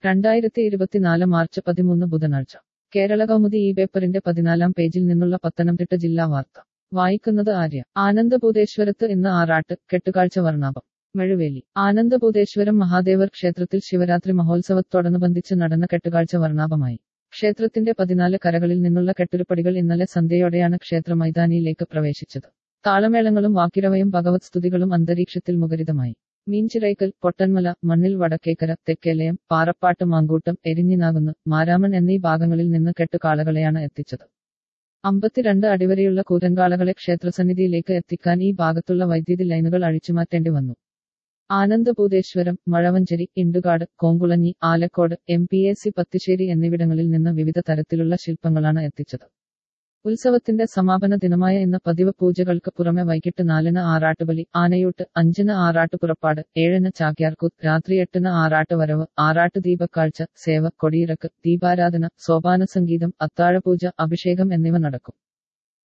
രണ്ടായിരത്തി ഇരുപത്തിനാല് മാർച്ച് പതിമൂന്ന് ബുധനാഴ്ച കേരള കൗമുദി ഈ പേപ്പറിന്റെ പതിനാലാം പേജിൽ നിന്നുള്ള പത്തനംതിട്ട ജില്ലാ വാർത്ത വായിക്കുന്നത് ആര്യ ആനന്ദഭൂതേശ്വരത്ത് ഇന്ന് ആറാട്ട് കെട്ടുകാഴ്ച വർണ്ണാഭം മഴുവേലി ആനന്ദഭൂതേശ്വരം മഹാദേവർ ക്ഷേത്രത്തിൽ ശിവരാത്രി മഹോത്സവത്തോടനുബന്ധിച്ച് നടന്ന കെട്ടുകാഴ്ച വർണ്ണാഭമായി ക്ഷേത്രത്തിന്റെ പതിനാല് കരകളിൽ നിന്നുള്ള കെട്ടുരുപ്പടികൾ ഇന്നലെ സന്ധ്യയോടെയാണ് ക്ഷേത്ര മൈതാനിയിലേക്ക് പ്രവേശിച്ചത് താളമേളങ്ങളും വാക്കിരവയും ഭഗവത് സ്തുതികളും അന്തരീക്ഷത്തിൽ മുഖരിതമായി മീൻചിറയ്ക്കൽ പൊട്ടന്മല മണ്ണിൽ വടക്കേക്കര തെക്കേലയം പാറപ്പാട്ട് മാങ്കൂട്ടം എരിഞ്ഞിനാകുന്ന് മാരാമൺ എന്നീ ഭാഗങ്ങളിൽ നിന്ന് കെട്ടുകാളകളെയാണ് എത്തിച്ചത് അമ്പത്തിരണ്ട് അടിവരെയുള്ള കൂരൻകാളകളെ ക്ഷേത്രസന്നിധിയിലേക്ക് എത്തിക്കാൻ ഈ ഭാഗത്തുള്ള വൈദ്യുതി ലൈനുകൾ അഴിച്ചുമാറ്റേണ്ടി വന്നു Anandabhootheswaram Mazhavancheri Indukad Konkulanji Alakode M P A C Pathissery എന്നിവിടങ്ങളിൽ നിന്ന് വിവിധ തരത്തിലുള്ള ശില്പങ്ങളാണ് എത്തിച്ചത് ഉത്സവത്തിന്റെ സമാപന ദിനമായ ഇന്ന് പതിവ് പൂജകൾക്ക് പുറമെ വൈകിട്ട് നാലിന് ആറാട്ടുബലി ആനയൂട്ട് അഞ്ചിന് ആറാട്ട് പുറപ്പാട് ഏഴിന് ചാക്യാർകൂത്ത് രാത്രി എട്ടിന് ആറാട്ട് വരവ് ആറാട്ട് ദീപക്കാഴ്ച സേവ കൊടിയിറക്ക് ദീപാരാധന സോപാന സംഗീതം അത്താഴപൂജ അഭിഷേകം എന്നിവ നടക്കും